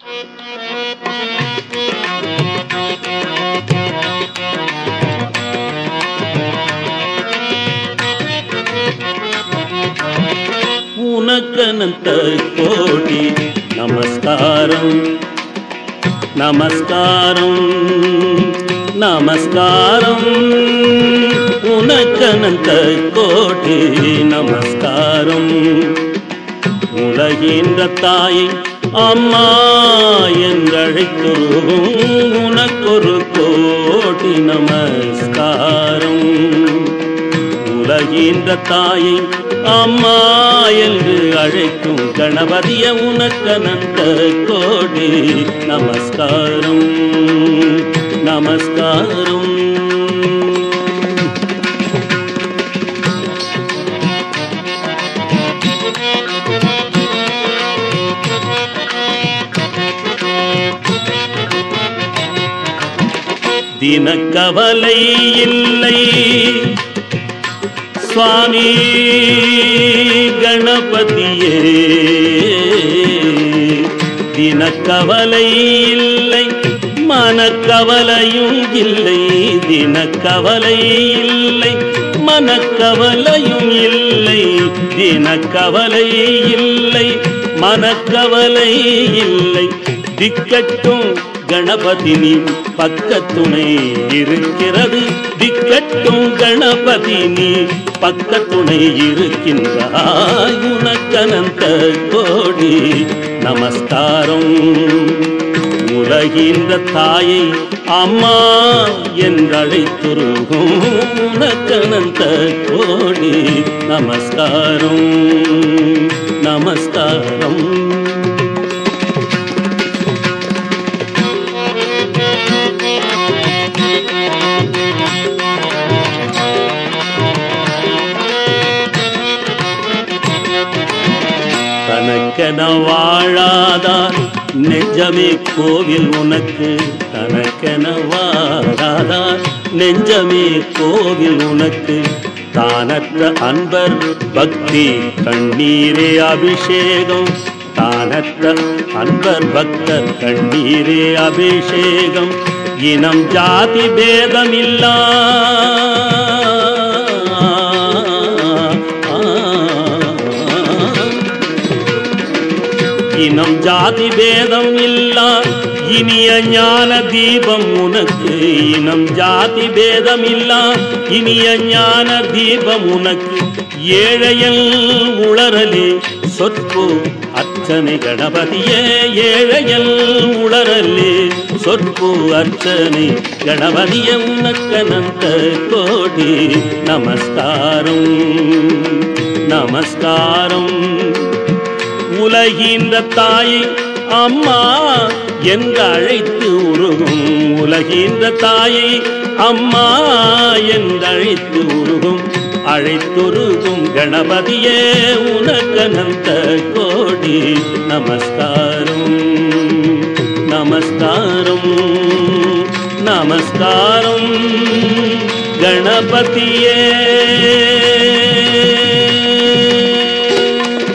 உனக்கனந்த கோடி நமஸ்காரம் நமஸ்காரம் நமஸ்காரம் உனக்கனந்த கோடி நமஸ்காரம் உலகின்ற தாயை அம்மா என்றழைத்துருவும் உனக்கொரு கோடி நமஸ்காரம் உலகின்ற தாயை அம்மா என்று அழைக்கும் கணபதிய உனக்கனந்த கோடி நமஸ்காரம் நமஸ்காரம் தினக்கவலை இல்லை சுவாமி கணபதியே தினக்கவலை இல்லை மனக்கவலையும் இல்லை தினக்கவலை இல்லை மனக்கவலையும் இல்லை தினக்கவலை இல்லை மனக்கவலை இல்லை திக்கட்டும் கணபதி நீ பக்கத்துணை இருக்கிறது திக்கட்டும் கணபதி நீ பக்கத்துணை இருக்கின்றாய் உனக்கனந்த கோடி நமஸ்காரம் உலகின்ற தாயை அம்மா என்றழைத்துருகும் உனக்கனந்த கோடி நமஸ்காரம் நமஸ்காரம் தனக்கென வாழாதார் நெஞ்சமே கோவில் உனக்கு தனக்கென வாழாதார் நெஞ்சமே கோவில் உனக்கு தானற்ற அன்பர் பக்தி கண்ணீரே அபிஷேகம் தானற்ற அன்பர் பக்தர் கண்ணீரே அபிஷேகம் இனம் ஜாதி பேதமில்லா இனம் ஜாதி பேதம் இல்லா இனிய ஞான தீபம் உனக்கு இனம் ஜாதி பேதம் இல்லா இனிய ஞான தீபம் உனக்கு ஏழையல் உளரலே சொற்பு அர்ச்சனை கணபதியே ஏழையல் உளரலே சொற்பு அர்ச்சனை கணபதிய உனக்கனந்த கோடி நமஸ்காரம் நமஸ்காரம் உலகின்ற தாயை அம்மா என்று அழைத்து உருகும் உலகின்ற தாயை அம்மா என்று அழைத்து உருகும் அழைத்துருகும் கணபதியே உனக்கனந்த கோடி நமஸ்காரம் நமஸ்காரம் நமஸ்காரம் கணபதியே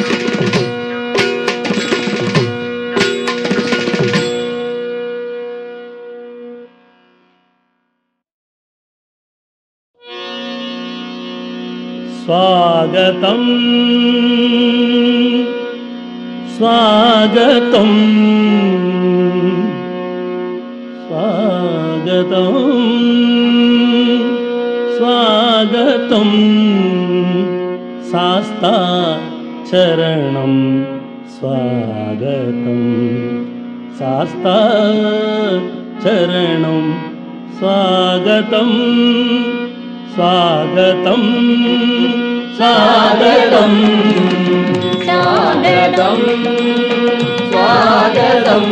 स्वागतम् स्वागतम् स्वागतम् स्वागतम् शास्ता चरणं स्वागतम् शास्ता चरणं स्वागतम् स्वागतम् स्वागतम् स्वागतं स्वागतं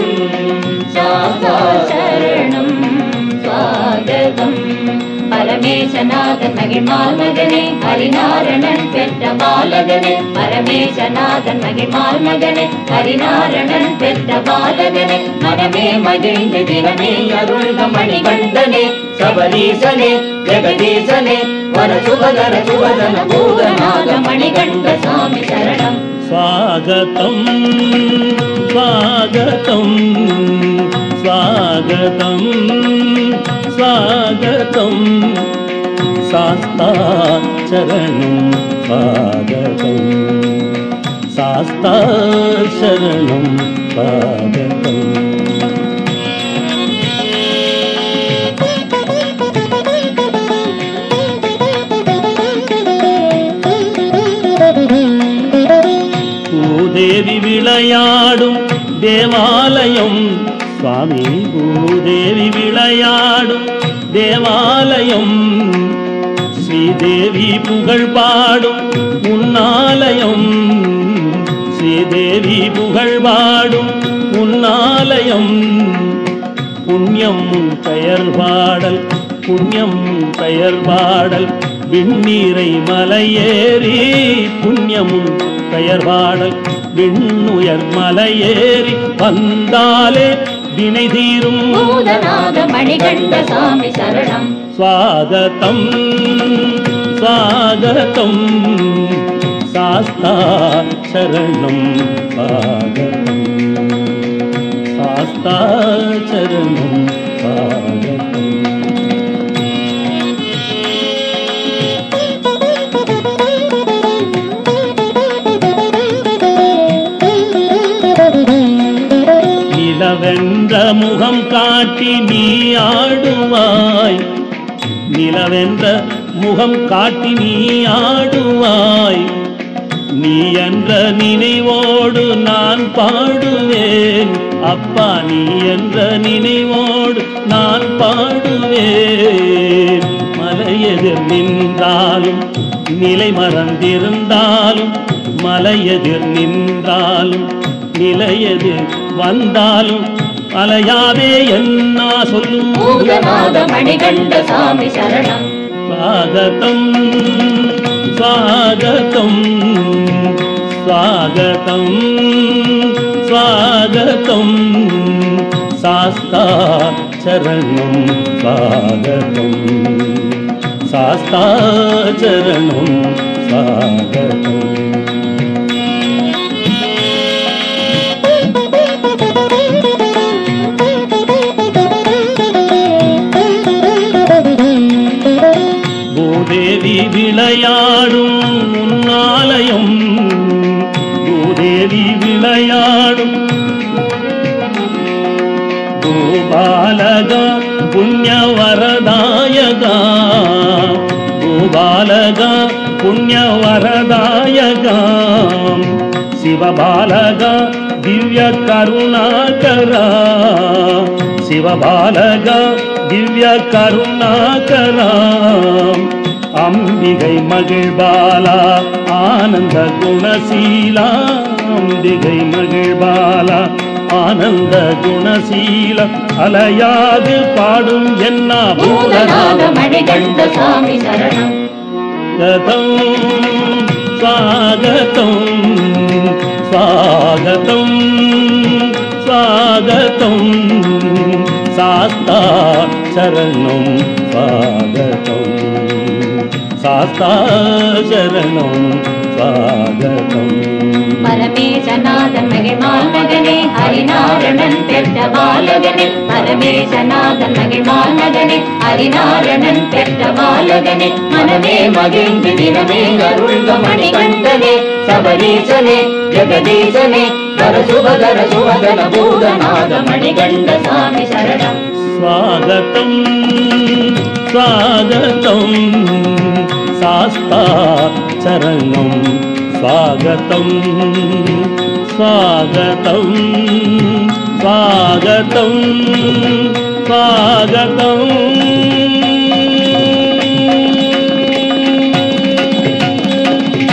சாஸ்தாசரணம் சுவாகதம் பரமேசநாதன் மகிழ்மால் மகனே ஹரிநாரணன் பெற்ற பாலகனே பரமேசநாதன் மகிழ்மால் மகனே ஹரிநாரணன் பெற்ற பாலகனே மனமே மகிழ்ந்து தினமே அருள்க மணிகண்டனே சபரீசனே ஜெகதீசனே வர சுபதர சுபதன பூதநாத மணிகண்ட சாமி சரணம் स्वागतं स्वागतं स्वागतं स्वागतं शास्ताचरणं स्वागतं शास्ताचरणं स्वागतम् பூதேவி விளையாடும் தேவாலயம் சுவாமி பூதேவி விளையாடும் தேவாலயம் ஸ்ரீதேவி புகழ் பாடும் உன்னாலயம் ஸ்ரீதேவி புகழ் பாடும் உன்னாலயம் புண்ணியம் பெயர் பாடல் புண்ணியம் பெயர் பாடல் விண்ணீரை மலையேறி புண்ணியமும் பெயர் பாடல் விண்ணுயர் மலையேறி வந்தாலே வினை தீரும் பூதநாத மணிகண்ட சாமி சரணம் स्वागतं स्वागतं शास्ता शरणं स्वागतं शास्ता शरणं स्वागतम् நிலவென்ற முகம் காட்டி நீ ஆடுவாய் நிலவென்ற முகம் காட்டி நீ ஆடுவாய் நீ என்ற நினைவோடு நான் பாடுவேன் அப்பா நீ என்ற நினைவோடு நான் பாடுவேன் மலையெதிர் நின்றாலும் நிலை மறந்திருந்தாலும் மலையெதிர் நின்றாலும் நிலையெதிர் வந்தாலும் அலையாதே என்னா சொல்லும் பூதநாத மணிகண்ட சாமி சரணம் स्वागतं स्वागतं स्वागतं स्वागतं शास्ता चरणं स्वागतं शास्ता चरणं स्वागतम् பூதேவி விளையாடும் உன்னாலயம் பூதேவி விளையாடும் பூபாலகா புண்ணியவரதாயகா பூபாலகா புண்ணியவரதாயகா சிவபாலகா திவ்ய கருணாகரா சிவபாலகா திவ்ய கருணாகரா அம்பிகை மகிழ்பாலா ஆனந்த குணசீலா அம்பிகை மகிழ்பாலா ஆனந்த குணசீல அலையாது பாடும் என்ன பூதநாத மணிகண்ட சாமி சரணம் स्वागतं स्वागतं स्वागतं स्वागतं शास्ता शरणं स्वागतं शास्ता शरणं स्वागतम् பரமேசநாதன் மகிழ்மால் மகனே ஹரிநாரணன் பெற்ற பாலகனே பரமேசநாதன் மகிழ்மால் மகனே ஹரிநாரணன் பெற்ற பாலகனே மனமே மகிழ்ந்து தினமே அருள்க மணிகண்டனே சபரீசனே ஜெகதீசனே கர சுபகர சுபகன பூதநாத மணிகண்ட சாமி சரணம் स्वागतं स्वागतं शास्ता चरणं स्वागतं स्वागतं स्वागतं स्वागतम्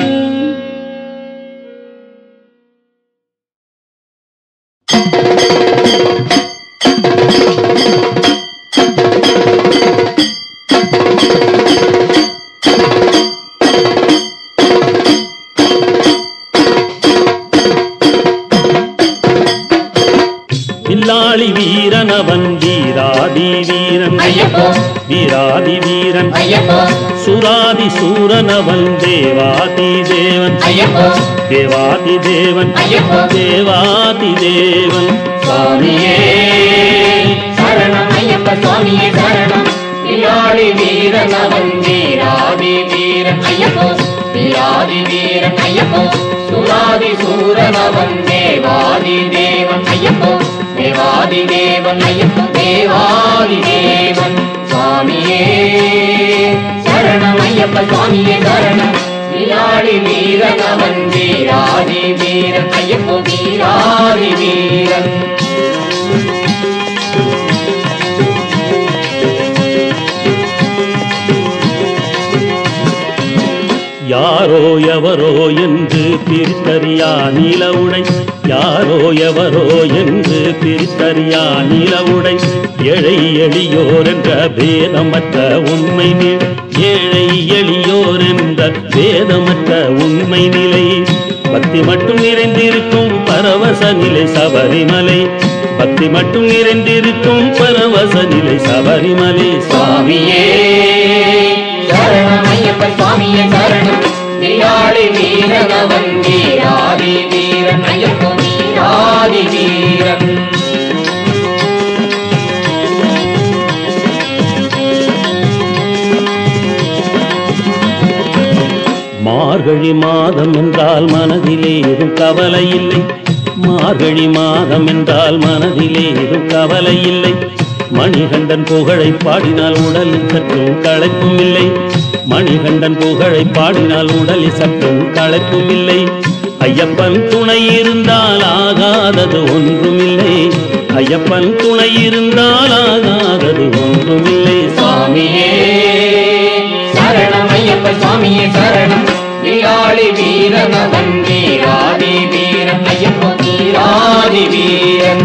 வில்லாளி வீரன் அவன் வீராதி வீரன் ஐயப்போ வீராதி வீரன் ஐயப்போ சுராதி சூரன் அவன் தேவாதி தேவன் ஐயப்போ தேவாதி தேவன் ஐயப்போ தேவாதி தேவன் சுவாமியே சரணம் ஐயப்ப சுவாமியே சரணம் வில்லாளி வீரன் அவன் வீராதி வீரன் ஐயப்போ வீராதி வீரன் ஐயப்போ சுராதி சூரன் அவன் தேவாதி தேவன் ஐயப்போ தேவாதி தேவன் ஐயப்போ தேவாதி தேவன் சுவாமியே சரணம் ஐயப்ப சுவாமியே சரணம் வில்லாளி வீரன் அவன் வீராதி வீரன் ஐயப்போ வீராதி வீரன் யாரோ எவரோ என்று பிரித்தறியா நிலவுடை யாரோ எவரோ என்று பிரித்தறியா நிலவுடை ஏழை எளியோர் என்ற பேதமற்ற உண்மை நிலை ஏழை எளியோர் என்ற பேதமற்ற உண்மை நிலை பக்தி மட்டும் நிறைந்திருக்கும் பரவச நிலை சபரிமலை பக்தி மட்டும் நிறைந்திருக்கும் பரவச நிலை சபரிமலை சுவாமி சுவாமியே சரணம் ஐயப்ப சுவாமியே சரணம் வில்லாளி வீரனவன் வீராதி வீரன் ஐயப்போ வீராதி வீரன் மார்கழி மாதம் என்றால் மனதிலே ஏதும் கவலை இல்லை மார்கழி மாதம் என்றால் மனதிலே ஏதும் கவலை இல்லை மணிகண்டன் புகழை பாடினால் உடலில் சற்றும் களைப்பும் இல்லை மணிகண்டன் புகழை பாடினால் உடலில் சற்றும் களைப்பும் இல்லை ஐயப்பன் துணை இருந்தால் ஆகாதது ஒன்றுமில்லை ஐயப்பன் துணை இருந்தால் ஆகாதது ஒன்றுமில்லை சுவாமியே சரணம் ஐயப்ப சுவாமியே சரணம் வில்லாளி வீரனவன் வீராதி வீரன் ஐயப்போ வீராதி வீரன்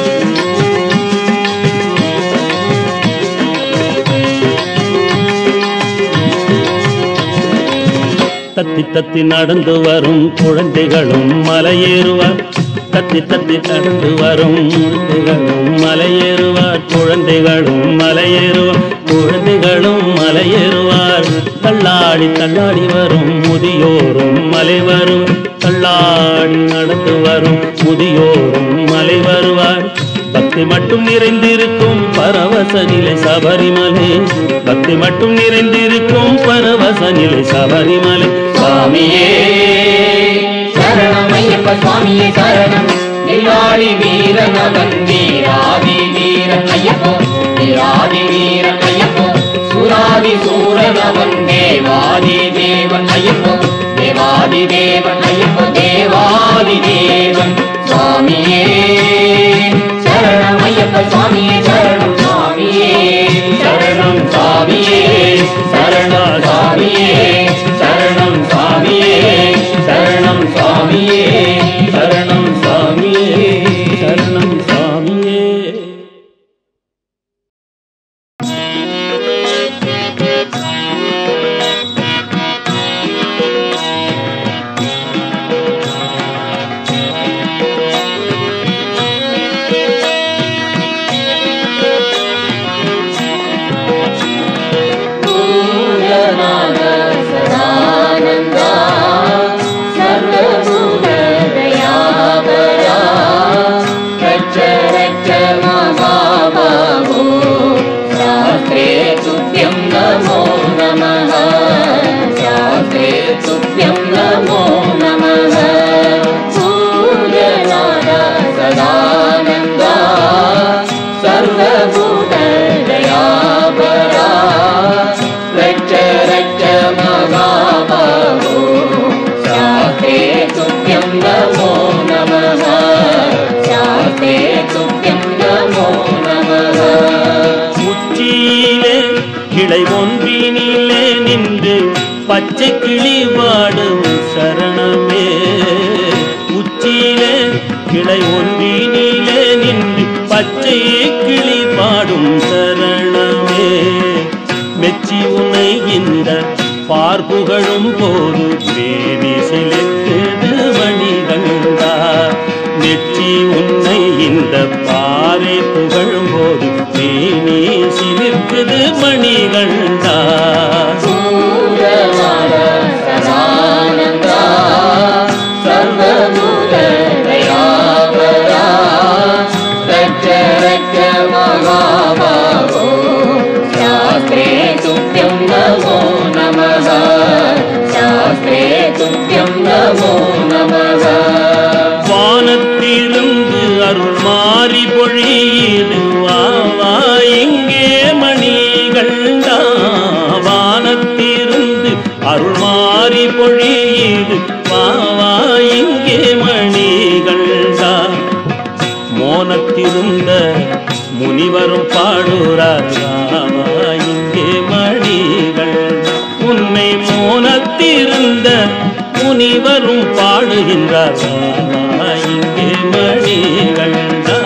தத்தி தத்தி நடந்து வரும் குழந்தைகளும் மலையேறுவார் தத்தி தத்தி நடந்து வரும் குழந்தைகளும் மலையேறுவார் குழந்தைகளும் மலையேறுவார் குழந்தைகளும் மலையேறுவார் தள்ளாடி தள்ளாடி வரும் முதியோரும் மலை வரும் தள்ளாடி நடந்து வரும் முதியோரும் மலை வருவார் பக்தி மட்டும் நிறைந்திருக்கும் பரவச நிலை சபரிமலை பக்தி மட்டும் நிறைந்திருக்கும் பரவச நிலை சபரிமலை சுவாமியே சரணம் ஐயப்ப சுவாமியே சரணம் வில்லாளி வீரனவன் வீராதி வீரன் ஐயப்போ வீராதி வீரன் ஐயப்போ சுராதி சூரனவன் தேவாதி தேவன் ஐயப்போ தேவாதி தேவன் ஐயப்போ தேவாதி தேவன் சுவாமியே சரணம் ஐயப்ப சுவாமியே சரணம் சுவாமியே சரணம் சுவாமியே சரணம் சுவாமியே சரணம் சுவாமியே சரணம் சுவாமியே சரணம் சுவாமியே சரணம் சாமியே பூரணாக சதானந்தா சர்வபூததயாபரா ரட்ச ரட்ச மகாபாஹோ சாஸ்திரே துभ्यं நமோ நமः சாஸ்திரே துभ्यं நமோ நமः பூரணாக சதானந்தா சர்வபூததயாபரா रक्ष रक्ष महाबाहो शास्त्रे तुभ्यं नमो नमः शास्त्रे तुभ्यं नमो नमः உச்சியிலே கிளை ஒன்றினிலே நின்று பச்சை கிளி பாடும் சரணமே உச்சியிலே கிளை ஒன்றினிலே நின்று பச்சை கிளி பாடும் சரணமே மெச்சி உன்னை இந்த பார்ப்புகழும் போது தேவி சிலிர்த்தது மணிகண்டா மெச்சி உன்னை இந்த பார் அவரை புகழும்போது மேனி சிலிர்க்குது மணிகண்டா பூதமான சதானந்தா சர்வபூத தயாபரா ரட்ச ரட்ச மகாபாவோ சாஸ்திரே துப்யம் நமோ நமः சாஸ்திரே துப்யம் நமோ நமः வானத்திலிருந்து அருள் மாறி பொழியுது வா வா இங்கே மணிகண்டா வானத்திலிருந்து அருள் மாறி பொழியுது வா வா இங்கே மணிகண்டா மோனத்திருந்த முனிவரும் பாடுறார் வா, வா இங்கே மணிகள் உன்னை மோனத்திருந்த முனிவரும் பாடுகின்றார் வா, வா இங்கே மணிகள்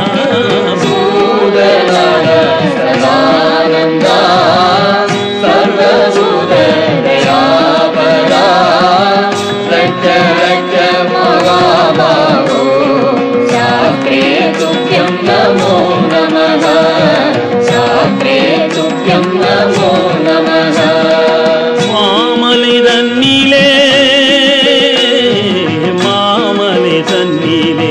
பூதநாத சதானந்தா சர்வபூத தயாபரா ரட்ச ரட்ச மகாபாவோ சாஸ்திரே துப்யம் நமோ நமः சாஸ்திரே துப்யம் நமோ நமः மாமலை தன்னிலே மாமலை தன்னிலே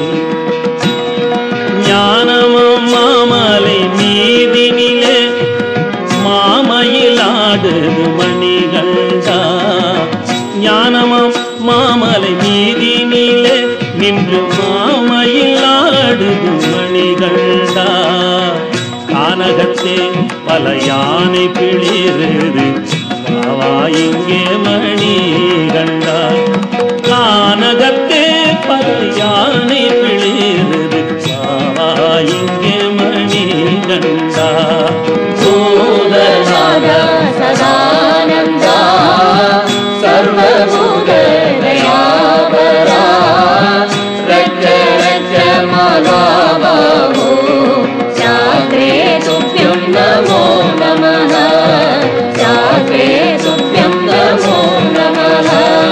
ஞானமும் மாமலை மீதினிலே மாமையில் ஆடுது மணிகண்டா ஞானமும் மாமலை மீதினிலே நின்று மாமையில் ஆடுது மணிகண்டா கானகத்தே பல யானை பிளிருது வா இங்கே மணி கண்டா கானகத்தே பல யானை பிளிருது வா இங்கே மணி கண்டா பூதநாத சதானந்தா சர்வபூத தயாபரா ரட்ச ரட்ச மகாபாவோ சாஸ்திரே துப்யம் நமோ நமः சாஸ்திரே துப்யம் நமோ நமः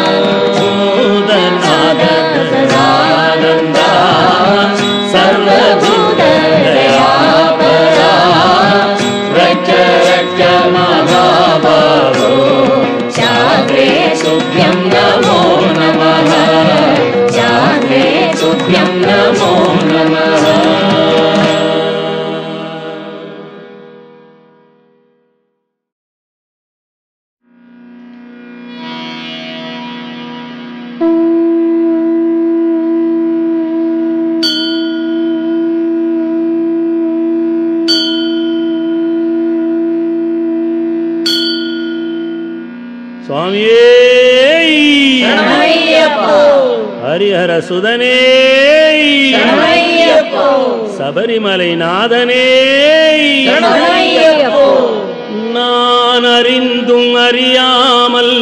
பூதநாத சதானந்தா சர்வபூத தயாபரா ரட்ச ரட்ச மகாபாவோ சாஸ்திரே துப்யம் நமோ நமः சாஸ்திரே துப்யம் நமோ நமः சுவாமியே சரணமையப்போ ஹரிஹர சுதனே சரணமையப்போ சபரிமலை நாதனே சரணமையப்போ நான் அறிந்தும் அறியாமல்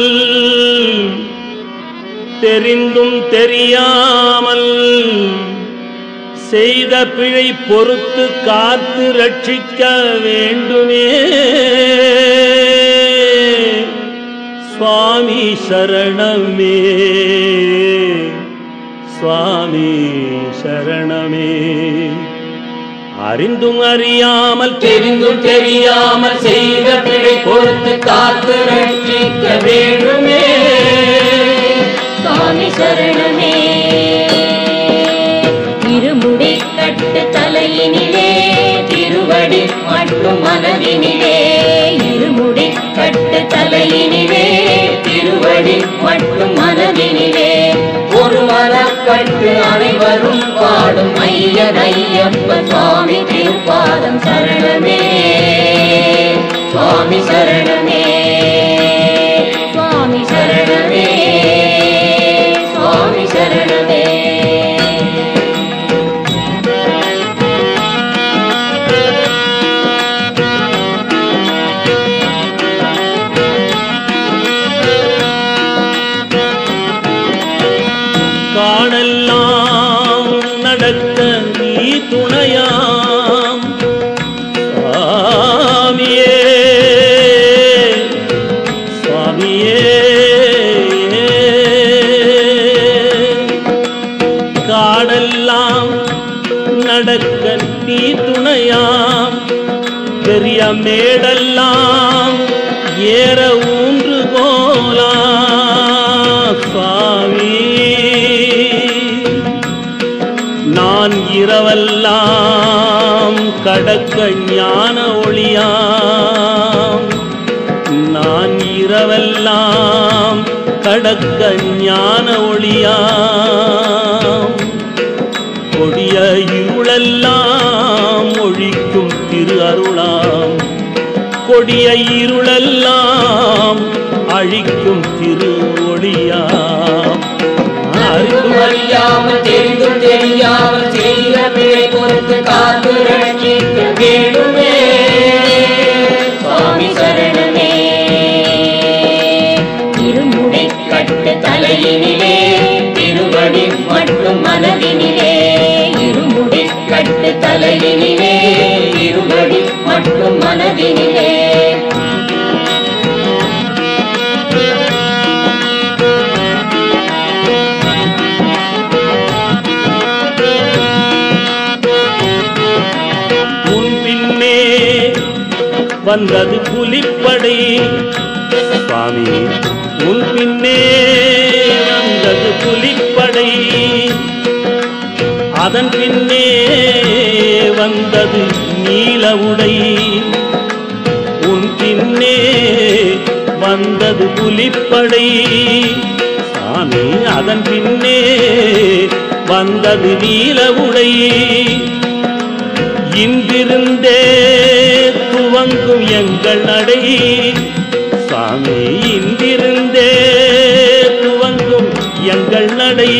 தெரிந்தும் தெரியாமல் செய்த பிழை பொறுத்து காத்து ரட்சிக்க வேண்டுமே சுவாமி சரணமே சுவாமி சரணமே அறிந்தும் அறியாமல் தெரிந்தும் தெரியாமல் செய்த பிழை பொறுத்து காத்து ரட்சிக்க வேண்டுமே சுவாமி சரணமே இருமுடி கட்டு தலையினிலே திருவடி மட்டும் மனதினிலே இருமுடி கட்டு தலையினிலே திருவடி மட்டும் மனதினிலே ஒரு மனக்கட்டு அனைவரும் பாடும் ஐயன் ஐயப்ப சுவாமி திருப்பாதம் சரணமே சுவாமி சரணமே சுவாமி சரணமே சுவாமி சரணமே காணெல்லாம் நடக்க நீ துணையாம் சாமியே இருக்க நீ துணையாம் பெரிய மேடெல்லாம் ஏற ஊன்று போலா சுவாமி நான் இரவெல்லாம் கடக்க ஞான ஒளியாம் நான் இரவெல்லாம் கடக்க ஞான ஒளியாம் கொடிய இருளெல்லாம் ஒழிக்கும் திரு அருளாம் கொடிய இருளெல்லாம் அழிக்கும் திரு ஒளியாம் அறிந்தும் அறியாமல் தெரிந்தும் தெரியாமல் செய்த பிழை பொறுத்து காத்து ரட்சிக்க வேண்டுமே சுவாமி சரணமே இருமுடி கட்டு தலையினிலே திருவடி மட்டும் மனதினிலே இருமுடி கட்டு தலையினிலே திருவடி மட்டும் மனதினிலே உன் பின்னே வந்தது புலிப்படை சுவாமி உன் பின்னே வந்தது புலிப்படை அதன் பின்னே வந்தது நீல உடை உன் பின்னே வந்தது புலிப்படை சாமி அதன் பின்னே வந்தது நீல உடை இன்றிருந்தே துவங்கும் எங்கள் நடை சாமி இன்றிருந்தே துவங்கும் எங்கள் நடை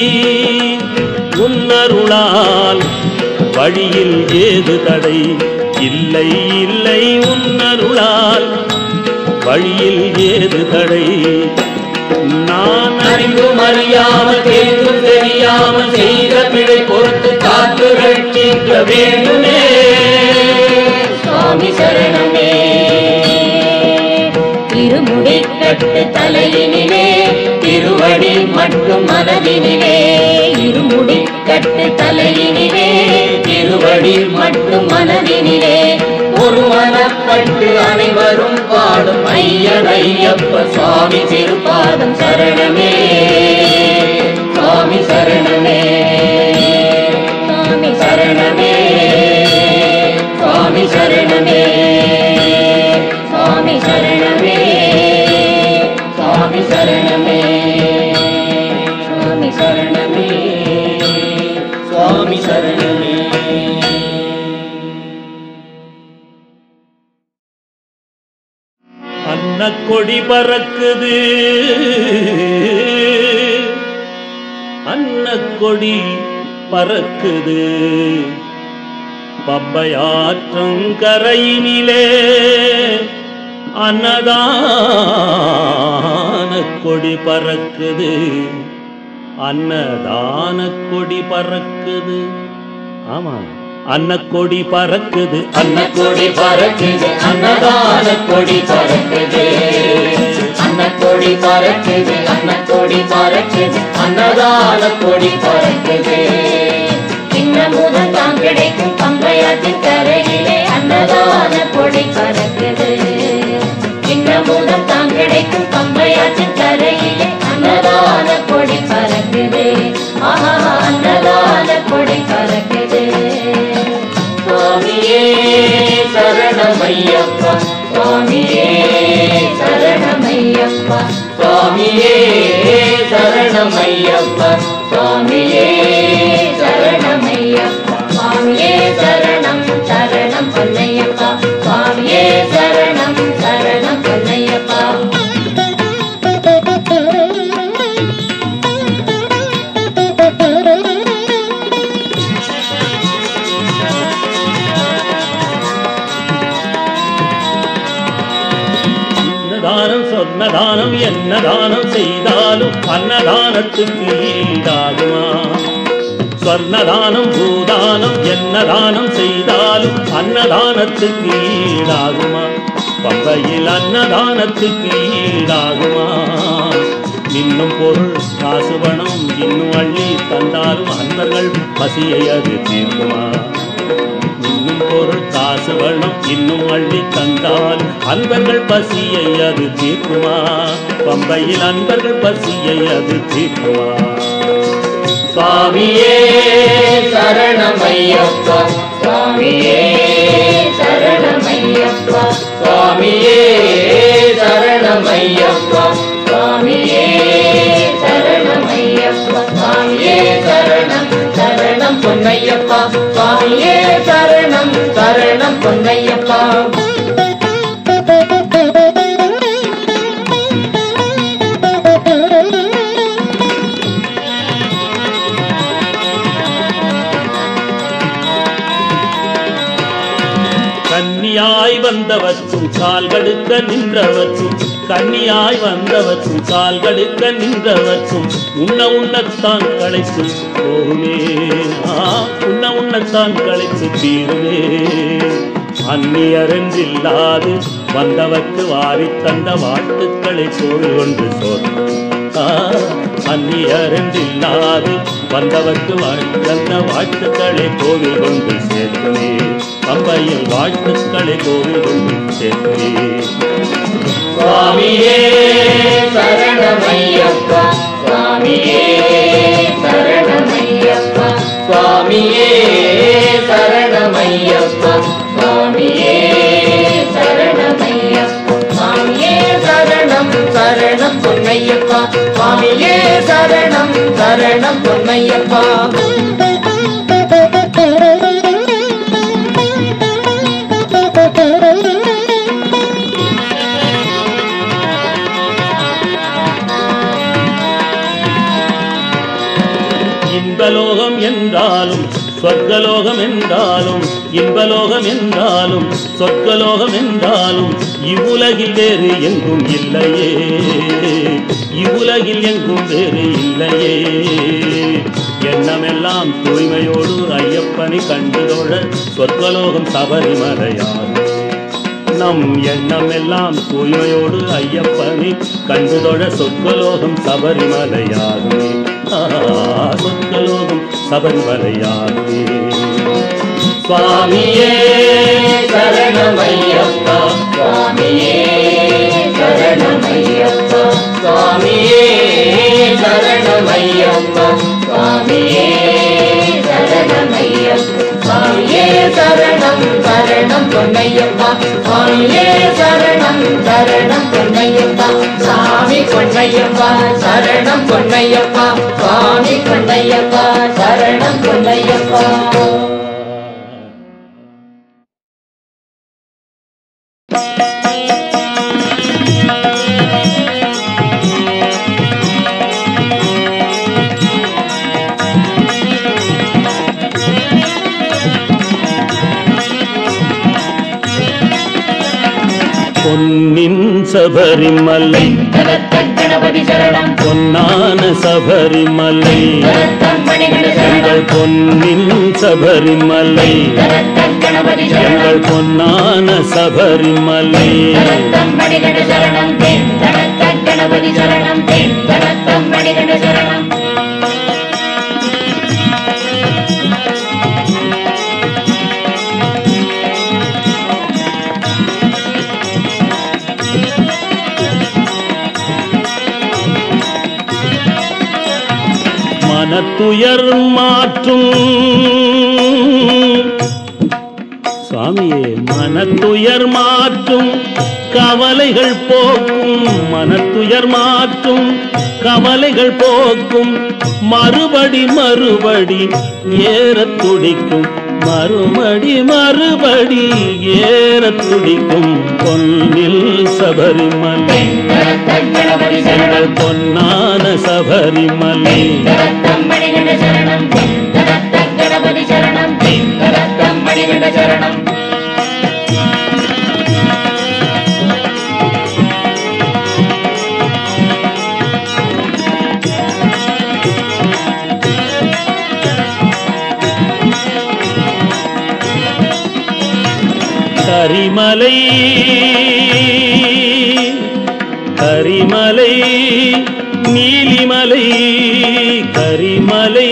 உன்னருளால் வழியில் ஏது தடை இல்லை இல்லை உன்னருளால் வழியில் ஏது தடை நான் அறிந்தும் அறியாமல் தெரிந்தும் தெரியாமல் செய்த பிழை பொறுத்து காத்து ரட்சிக்க வேண்டுமே சுவாமி சரணமே இருமுடி கட்டு தலையினிலே திருவடி மட்டும் மனதினிலே இருமுடி கட்டு தலையினிலே திருவடி மட்டும் மனதினிலே ஒரு மனப்பட்டு அனைவரும் பாடும் ஐயன் ஐயப்ப சுவாமி திருப்பாதம் சரணமே சுவாமி சரணமே சுவாமி சரணமே சுவாமி சரணமே சுவாமி சரணமே சுவாமி சரணமே சுவாமி சரணமே சுவாமி சரணமே அன்னக்கொடி பறக்குது அன்னக்கொடி பறக்குது பம்பையாற்றும் கரையினிலே அன்னதான கொடி பறக்குது அன்னதான கொடி பறக்குது ஆமா அன்னக்கொடி பறக்குது அன்னக்கொடி பறக்குது அன்னதான கொடி பறக்குது அன்னக்கொடி பறக்குது அன்னக்கொடி பறக்குது அன்னதான கொடி பறக்குது இன்னமுதம் தான் கிடைக்கும் பம்பையாற்றின் கரையிலே அன்னதான கொடி பறக்குது இன்னமுதம் தான் கிடைக்கும் பம்பையாற்றின் கரையிலே அன்னதான கொடி பறக்குது ஆஹா அன்னதான கொடி பறக்குது சுவாமியே சரணமையப்பா சுவாமியே சரணமையப்பா சுவாமியே சரணமையப்பா சுவாமியே சரணமையப்பா சுவாமியே சரணம் சரணம் பொன்னையப்பா சுவாமியே சரணம் சரணம் பொன்னையப்பா தானம் சொன்ன தானம் என்ன தானம் செய்தாலும் அன்னதானத்துக்கு ஈடாகுமா ஸ்வர்ணதானம் பூதானம் என்ன தானம் செய்தாலும் அன்னதானத்துக்கு ஈடாகுமா பம்பையில் அன்னதானத்துக்கு ஈடாகுமா இன்னும் பொருள் காசு பணம் இன்னும் அள்ளி தந்தாலும் அன்பர்கள் பசியை அது தீர்க்குமா இன்னும் அள்ளி தந்தால் அன்பர்கள் பசியை அது தீர்க்குமா பம்பையில் அன்பர்கள் பசியை அது தீர்க்குமா சுவாமியே சரணமையப்பா சுவாமியே சரணமையப்பா சுவாமியே சரணமையப்பா சுவாமியே சரணமையப்பா சுவாமியே சரணம் சரணம் பொன்னையப்பா சுவாமியே சரணம் சரணம் பொன்னையப்பா கன்னியாய் வந்தவற்றும் கால்கடுக்க நின்றவற்றும் கன்னியாய் வந்தவற்றும் கால்கடுக்க நின்றவற்றும் உண்ண உண்ணத்தான் களைத்து போகுமே ஆ, உண்ண உண்ணத்தான் களைத்து தீருமே அந்நியரென்றில்லாது வந்தவர்க்கு வாரித் தந்த வாழ்த்துக்களை கோவில் கொண்டு சொல் அந்நியரென்றில்லாது வந்தவர்க்கு வாழ்ந்த வாழ்த்துக்களை கோவில் கொண்டு சேர்த்துமே பம்பையில் வாழ்த்துக்களை கோவில் கொண்டு சேர்த்துமே சுவாமியே சரணமையப்பா சுவாமியே சரணமையப்பா சுவாமியே சரணமையப்பா சுவாமியே சரணமையப்பா சுவாமியே சரணம் சரணம் பொன்னையப்பா சுவாமியே சரணம் சரணம் பொன்னையப்பா இன்பலோகம் என்றாலும் சொர்க்கலோகம் என்றாலும் இன்பலோகம் என்றாலும் சொர்க்கலோகம் என்றாலும் இவ்வுலகில் வேறு எங்கும் இல்லையே இவ்வுலகில் எங்கும் வேறு இல்லையே எண்ணமெல்லாம் தூய்மையோடு ஐயப்பனை கண்டுதோழ சொர்க்கலோகம் சபரிமலையாகும் நம் எண்ணம் எல்லாம் தூய்மையோடு ஐயப்பனை கண்டுதொழ சொற்கலோகம் சபரிமலையாகுமே ஆ, சொற்கலோகம் சபரிமலையாகுமே சுவாமியே சரணமையப்பா சுவாமியே சரணமையப்பா சுவாமியே சரணமையப்பா சுவாமியே சரணமையப்பா சுவாமியே சரணம் சரணம் பொன்னையப்பா சுவாமியே சரணம் சரணம் பொன்னையப்பா சாமி பொன்னையப்பா சரணம் பொன்னையப்பா சுவாமி பொன்னையப்பா சரணம் பொன்னையப்பா பொன்னின் சபரிமலை தரத்தன் கணபதி சரணம் பொன்னான சபரிமலை தரத்தன் மணிகண்ட சரணம் எங்கள் பொன்னின் சபரிமலை தரத்தன் கணபதி சரணம் எங்கள் பொன்னான சபரிமலை தரத்தன் மணிகண்ட சரணம் தேன் தரத்தன் கணபதி சரணம் தேன் தரத்தன் மணிகண்ட சரணம் மனத்துயர் மாற்றும் சுவாமியே மனத்துயர் மாற்றும் கவலைகள் போக்கும் மனத்துயர் மாற்றும் கவலைகள் போக்கும் மறுபடி மறுபடி ஏறத் துடிக்கும் மறுபடி மறுபடி ஏறத் துடிக்கும் பொன்னில் சபரிமலை தரத்தன் கணபதி சரணம் எங்கள் பொன்னான சபரிமலை தரத்தன் மணிகண்ட சரணம் தரத்தன் கணபதி சரணம் தரத்தன் மணிகண்ட சரணம் கரிமலை கரிமலை நீலிமலை கரிமலை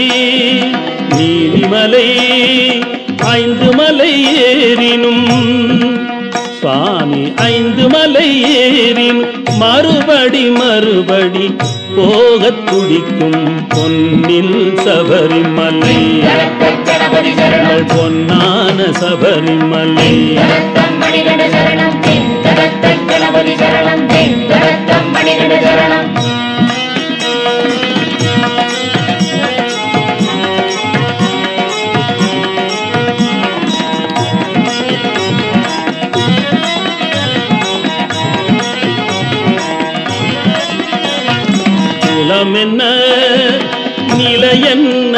நீலிமலை ஐந்து மலை ஏறினும் சுவாமி ஐந்து மலை ஏறின் மறுபடி மறுபடி போகத் துடிக்கும் பொன்னில் சபரிமலை கணபதி சரணம் பொன்னான சபரிமலை தம் மணிகண்ட சரணம் கணபதி சரணம் தம் மணிகண்ட சரணம் குலம் என்ன நிலை என்ன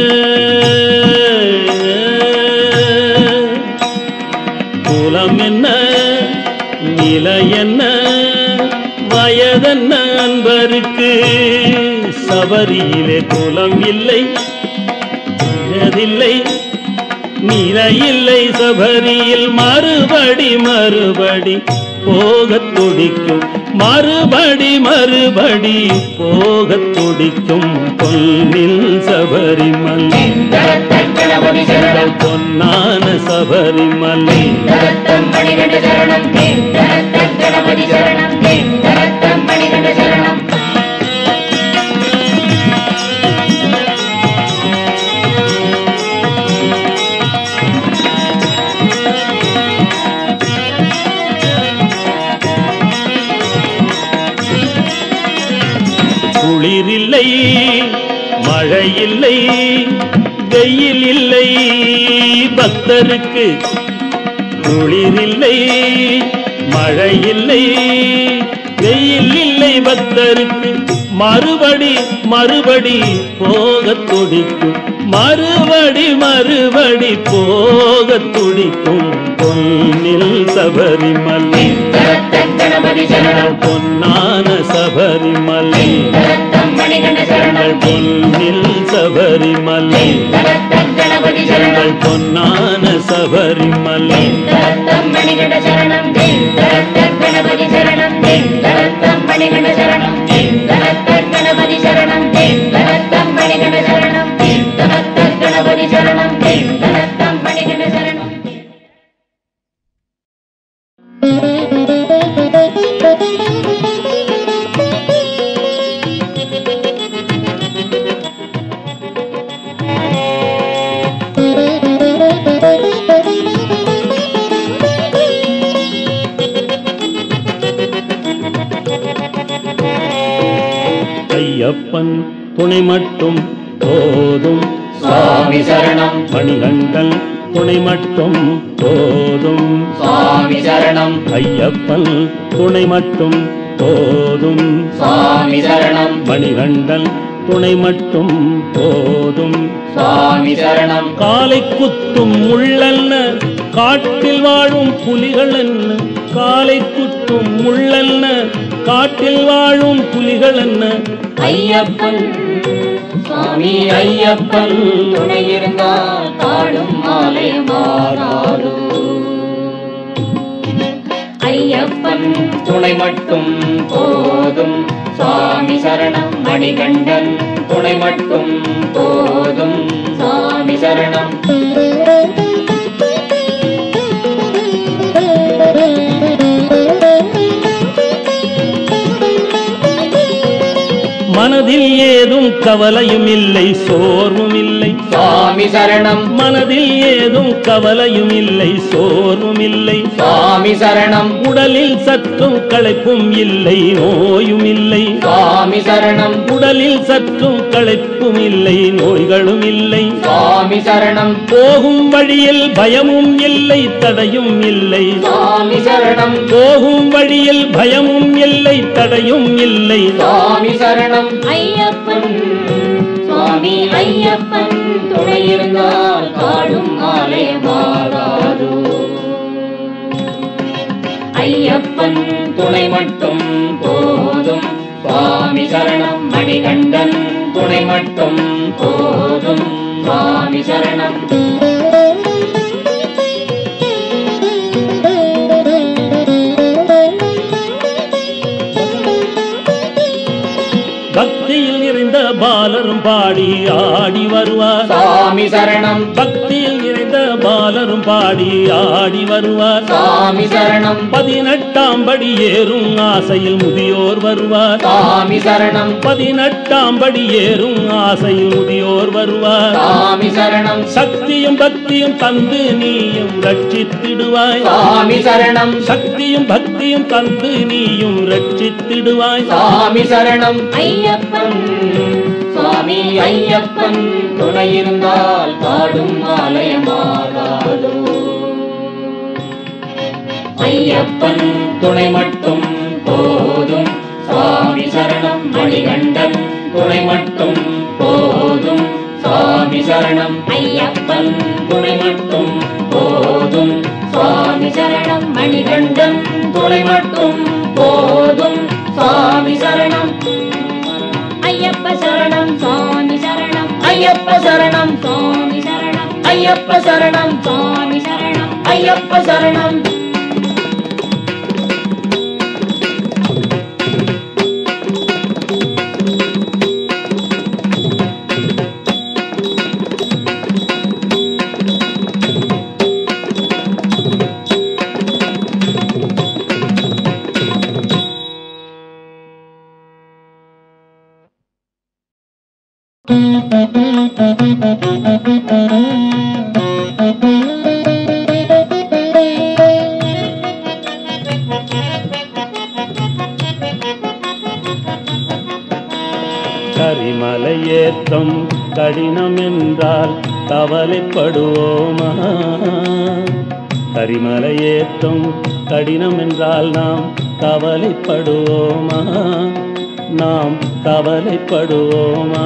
குலம் என்ன நிலை என்ன வயதென்ன அன்பருக்கு சபரியிலே குலம் இல்லை வயதில்லை நிலையில்லை சபரியில் மறுபடி மறுபடி போகத் துடிக்கும் மறுபடி மறுபடி போகத் துடிக்கும் பொன்னில் சபரிமலை கணபதி சரணம் பொன்னான சபரிமலை தம் மணிகண்ட சரணம் கணபதி சரணம் தம் மணிகண்ட சரணம் குளிரில்லை மழையில்லை வெயில் இல்லை பக்தருக்கு குளிரில்லை மழையில்லை வெயில் இல்லை பக்தருக்கு மறுபடி மறுபடி போகத் துடிக்கும் மறுபடி மறுபடி போகத் துடிக்கும் பொன்னில் சபரிமலை கணபதி சரணம் பொன்னான சபரிமலை தம் மணிகண்ட சரணம் பொன்னில் சபரிமலை கணபதி சரணம் பொன்னான சபரிமலை தம் மணிகண்ட சரணம் கணபதி சரணம் தம் மணிகண்ட சரணம் கணபதி சரணம் தம் மணிகண்ட சரணம் கணபதி சரணம் தம் மணிகண்ட சரணம் ஐயப்பன் துணை மட்டும் போதும் சுவாமி சரணம் மணிகண்டன் துணை மட்டும் போதும் சுவாமி சரணம் ஐயப்பன் துணை மட்டும் போதும் சுவாமி சரணம் மணிகண்டன் துணை மட்டும் போதும் சுவாமி சரணம் காலை குத்தும் முள்ளல்ல காட்டில் வாழும் புலிகள் என்ன காலை குத்தும் முள்ளல்ல காட்டில் வாழும் புலிகள் என்ன ஐயப்பன் சுவாமி ஐயப்பன் துணை இருந்தால் காடும் மாலை மாறாது ஐயப்பன் துணை மட்டும் போதும் சுவாமி சரணம் மணிகண்டன் துணை மட்டும் போதும் சுவாமி சரணம் மனதில் ஏதும் கவலையும் இல்லை சோர்வும் இல்லை சுவாமி சரணம் மனதில் ஏதும் கவலையும் இல்லை சோர்வும் இல்லை சுவாமி சரணம் உடலில் சற்றும் களைப்பும் இல்லை நோயும் இல்லை சுவாமி சரணம் உடலில் சற்றும் களைப்பும் இல்லை நோய்களும் இல்லை சுவாமி சரணம் போகும் வழியில் பயமும் இல்லை தடையும் இல்லை சுவாமி சரணம் போகும் வழியில் பயமும் இல்லை தடையும் இல்லை சுவாமி சரணம் ஐயப்பன் சுவாமி ஐயப்பன் துணை இருந்தால் காடும் மாலை மாறாது ஐயப்பன் துணை மட்டும் போதும் சுவாமி சரணம் மணிகண்டன் துணை மட்டும் போதும் சுவாமி சரணம் பக்தியில் நிறைந்த பாலரும் பாடி ஆடி வருவார் சுவாமி சரணம் பக்தியில் நிறைந்த பாலரும் பாசுரம் பாடி ஆடி வருவார் சுவாமி சரணம் பதினெட்டாம் படி ஏறும் ஆசையில் முதியோர் வருவார் சுவாமி சரணம் பதினெட்டாம் படி ஏறும் ஆசையில் முதியோர் வருவார் சுவாமி சரணம் சக்தியும் பக்தியும் தந்து நீயும் ரட்சித்திடுவாய் சுவாமி சரணம் சக்தியும் பக்தியும் தந்து நீயும் ரட்சித்திடுவாய் சுவாமி சரணம் ஐயப்பன் சுவாமி ஐயப்பன் துணை இருந்தால் பாடும் ஆலயமாகாதோ ஐயப்பன் துணை மட்டும் போதும் சுவாமி சரணம் மணிகண்டன் துணை மட்டும் போதும் சுவாமி சரணம் ஐயப்பன் துணை மட்டும் போதும் சுவாமி சரணம் மணிகண்டன் துணை மட்டும் போதும் சுவாமி சரணம் ஐயப்ப சரணம் சுவாமி சரணம் ஐயப்ப சரணம் சுவாமி சரணம் ஐயப்ப சரணம் சுவாமி சரணம் ஐயப்ப சரணம் கரிமலை ஏற்றம் கடினம் என்றால் கவலைப்படுவோமா கரிமலை ஏற்றம் கடினம் என்றால் நாம் கவலைப்படுவோமா நாம் கவலைப்படுவோமா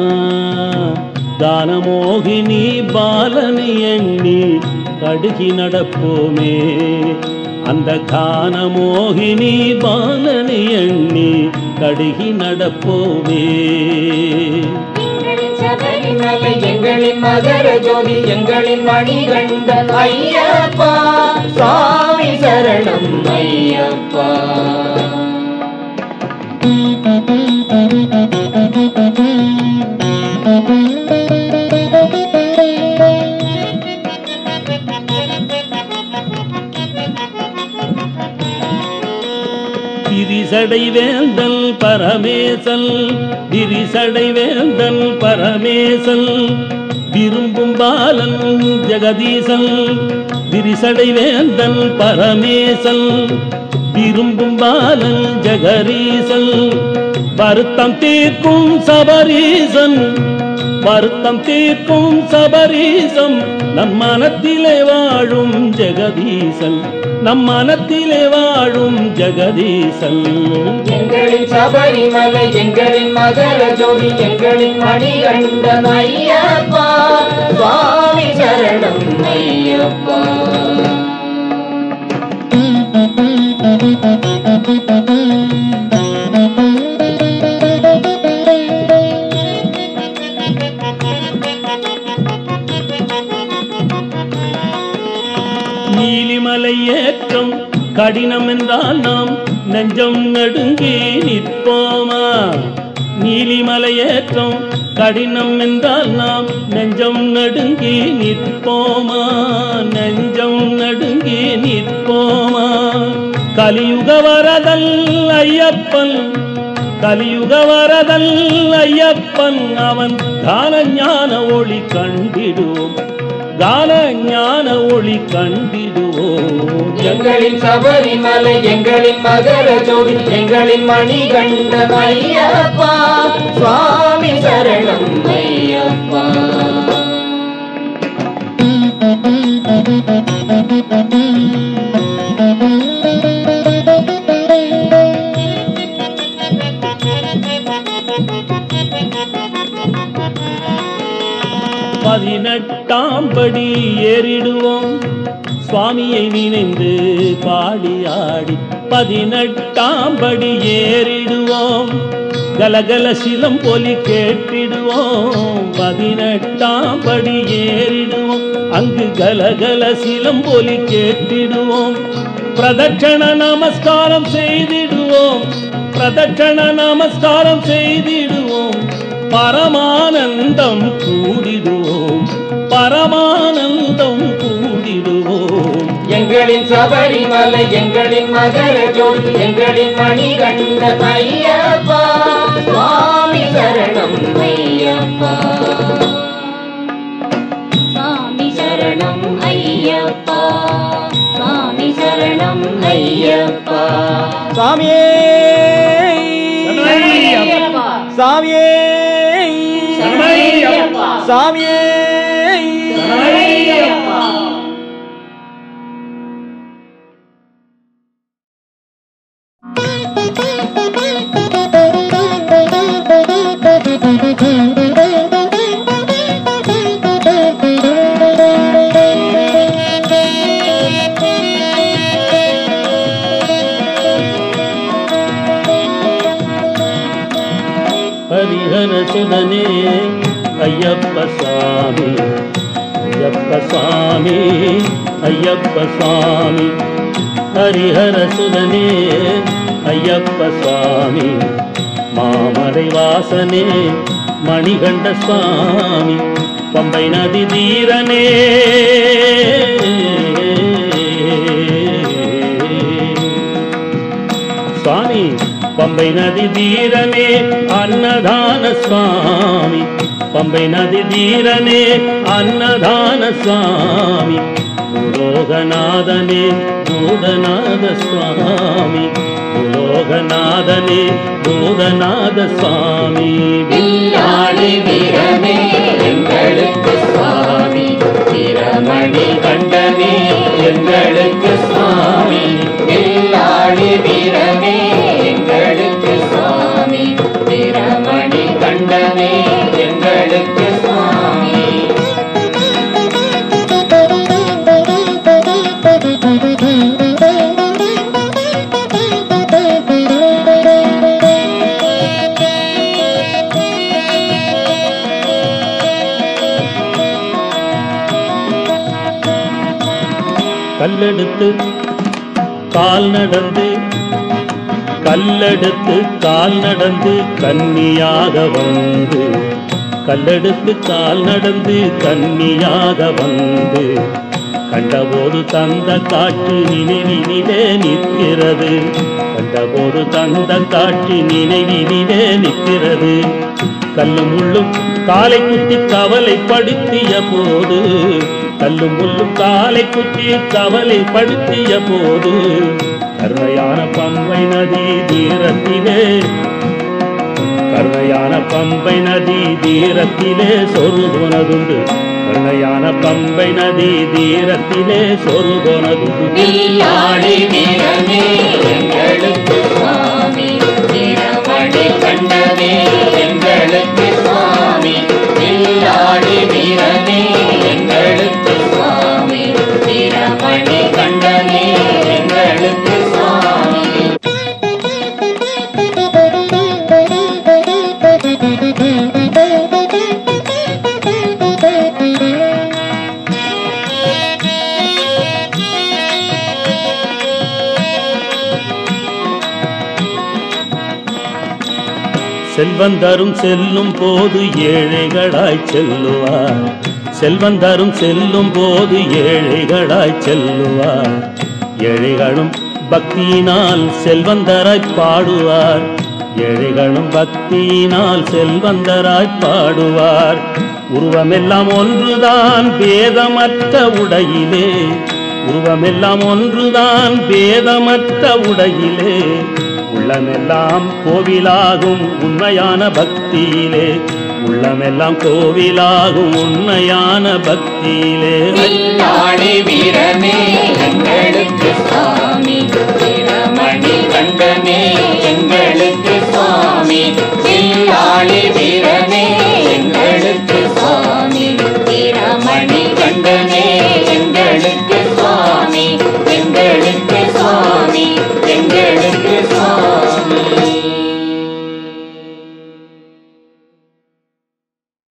தானமோகினி பாலனை எண்ணி கடுகி நடப்போமே அந்த கானமோகினி பாலனை எண்ணி கடுகி நடப்போமே எங்களின் சபரி மலை எங்களின் மகர ஜோதி எங்களின் மணிகண்டன் ஐயப்பா சுவாமி சரணம் ஐயப்பா திரிசடை வேந்தன் பரமேசன் திரிசடை வேந்தன் பரமேசன் விரும்பும் பாலன் ஜெகதீசன் திரிசடை வேந்தன் பரமேசன் விரும்பும் பாலன் ஜெகரீசன் வருத்தம் தீர்க்கும் சபரீசன் வருத்தம் தீர்க்கும் சபரீசம் நம் மனத்திலே வாழும் ஜெகதீசன் நம் மனத்திலே வாழும் ஜெகதீசன் எங்களின் சபரிமலை எங்களின் மகர ஜோதி எங்களின் மணிகண்டன் ஐயப்பா சுவாமி சரணம் ஐயப்பா நீலிமலை ஏற்றம் கடினம் என்றால் நாம் நெஞ்சம் நடுங்கி நிற்போமா நீலிமலை ஏற்றம் கடினம் என்றால் நாம் நெஞ்சம் நடுங்கி நிற்போமா நெஞ்சம் நடுங்கி நிற்போமா கலியுக வரதல் ஐயப்பன் கலியுக வரதல் ஐயப்பன் அவன் கால ஞான ஒளி கண்டிடுவோம் கால ஞான ஒளி கண்டிடுவோம் எங்களின் சபரிமலை எங்களின் மகர ஜோதி எங்களின் மணிகண்டன் ஐயப்பா சுவாமி சரணம் ஐயப்பா பதினெட்டாம் படி ஏறிடுவோம் சுவாமியை நினைந்து பாடி ஆடி பதினெட்டாம் படி ஏறிடுவோம் கலகல சிலம் பொலி கேட்டிடுவோம் பதினெட்டாம் படி ஏறிடுவோம் அங்கு கலகல சிலம் பொலி கேட்டிடுவோம் பிரதட்சண நமஸ்காரம் செய்திடுவோம் பிரதட்சண நமஸ்காரம் செய்திடுவோம் பரமானந்தம் கூடிடுவோம் பரமானந்தம் கூடிடுவோம் சபரிமலை எங்களின் மகர ஜோதி எங்களின் மணிகண்ட ஐயப்பா சுவாமி சரணம் ஐயப்பா சாமி சரணம் ஐயப்பா சாமி சரணம் ஐயப்பா சாமியே ஐயப்பா சாமியே ஐயப்பா சாமியே ஐயப்பா ஹரிஹர சுதனே ஐயப்ப சாமி ஐயப்ப சாமி ஐயப்ப சாமி ஹரிஹர சுதனே ஐயப்ப சாமி மாமலை வாசனே மணிகண்ட சுவாமி பம்பை நதி தீரனே சுவாமி பம்பை நதி தீரனே அன்னதான சுவாமி பம்பை நதி தீரனே அன்னதான சுவாமி புலோகநாதனே பூதநாத சுவாமி புலோகநாதனே பூதநாத சுவாமி வில்லாளி வீரனே எங்களுக்கு சுவாமி வீரமணி கண்டனே எங்களுக்கு சுவாமி வில்லாளி வீரனே எங்களுக்கு சுவாமி வீரமணி கண்டனே எங்களுக்கு சுவாமி கல்லெடுத்து கால் நடந்து கல்லெடுத்து கால் நடந்து கன்னியாக வந்து கல்லெடுத்து கால் நடந்து கன்னியாக வந்து கண்டபோது தந்த காட்சி நினைவினிலே நிற்கிறது கண்டபோது தந்த காட்சி நினைவினிலே நிற்கிறது கல்லும் முள்ளும் காலை குத்தி கவலைப்படுத்திய போது கல்லும் முள்ளும் காலை குத்தி கவலைப்படுத்திய போது கருணையான பம்பை நதி தீரத்திலே கருணையான பம்பை நதி தீரத்திலே சொருகுனதுண்டு கருணையான பம்பை நதி தீரத்திலே சொருகுனதுண்டு வில்லாளி வீரனே எங்களுக்கு சுவாமி வீரமணி கண்டனே எங்களுக்கு சுவாமி வில்லாளி வீரனே எங்களுக்கு சுவாமி வீரமணி கண்டனே எங்களுக்கு சுவாமி செல்வந்தரும் செல்லும் போது ஏழைகளாய் செல்லுவார் செல்வந்தரும் செல்லும் போது ஏழைகளாய் செல்லுவார் ஏழைகளும் பக்தியினால் செல்வந்தராய் பாடுவார் ஏழைகளும் பக்தியினால் செல்வந்தராய் பாடுவார் உருவமெல்லாம் ஒன்றுதான் பேதமற்ற உடையிலே உருவமெல்லாம் ஒன்றுதான் பேதமற்ற உடையிலே உள்ளமெல்லாம் கோவிலாகும் உண்மையான பக்தியிலே உள்ளமெல்லாம் கோவிலாகும் உண்மையான பக்தியிலே வில்லாளி வீரனே எங்களுக்கு சுவாமி வீரமணி கண்டனே எங்களுக்கு சுவாமி வில்லாளி வீரனே எங்களுக்கு சுவாமி வீரமணி கண்டனே